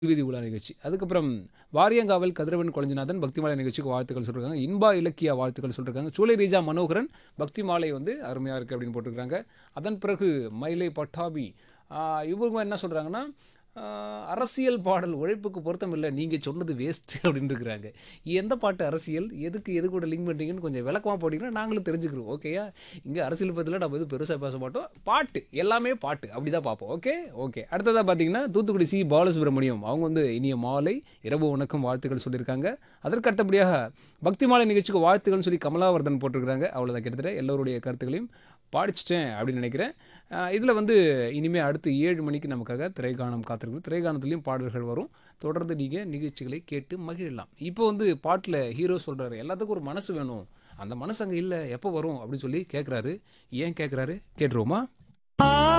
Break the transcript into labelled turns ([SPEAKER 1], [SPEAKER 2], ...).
[SPEAKER 1] வீதி உலா நிகழ்ச்சி அதுக்கப்புறம் வாரியங்காவல் கதிரவன் குழஞ்சிநாதன் பக்திமாலை நிகழ்ச்சிக்கு வாழ்த்துக்கள் சொல்லிருக்காங்க இன்பா இலக்கிய வாழ்த்துக்கள் சொல்லிருக்காங்க சூலை ரீஜா மனோகரன் பக்தி மாலை வந்து அருமையாக இருக்குது அப்படின்னு போட்டிருக்காங்க அதன் பிறகு மயிலை பட்டாபி ஆஹ் இவங்க என்ன சொல்கிறாங்கன்னா அரசியல் பாடல் உழைப்புக்கு பொருத்தம் இல்லை நீங்கள் சொன்னது வேஸ்ட் அப்படின்னு இருக்கிறாங்க எந்த பாட்டு அரசியல் எதுக்கு எது கூட லிங்க் பண்ணுறீங்கன்னு கொஞ்சம் விளக்கமாக போட்டிங்கன்னா நாங்களும் தெரிஞ்சுக்கிறோம் ஓகேயா இங்கே அரசியல் பற்றியில் நம்ம எதுவும் பெருசாக பேச மாட்டோம் பாட்டு எல்லாமே பாட்டு அப்படி தான் பார்ப்போம் ஓகே ஓகே அடுத்ததாக பார்த்தீங்கன்னா தூத்துக்குடி சி பாலசுப்ரமணியம் அவங்க வந்து இனிய மாலை இரவு வணக்கம் வாழ்த்துக்கள் சொல்லியிருக்காங்க அதற்கு அடுத்தபடியாக பக்தி மாலை நிகழ்ச்சிக்கு வாழ்த்துக்கள்னு சொல்லி கமலாவர்தன் போட்டிருக்காங்க அவ்வளோதான் கிட்டத்தட்ட எல்லோருடைய கருத்துக்களையும் பாடிச்சிட்டேன் அப்படின்னு நினைக்கிறேன் இதில் வந்து இனிமேல் அடுத்து ஏழு மணிக்கு நமக்காக திரைகானம் காத்திருக்கு திரைகானத்துலேயும் பாடல்கள் வரும் தொடர்ந்து நீங்கள் நிகழ்ச்சிகளை கேட்டு மகிழலாம் இப்போ வந்து பாட்டில் ஹீரோ சொல்கிறாரு எல்லாத்துக்கும் ஒரு மனசு வேணும் அந்த மனசு அங்கே இல்லை எப்போ வரும் அப்படின்னு சொல்லி கேட்குறாரு ஏன் கேட்குறாரு கேட்டுருவோமா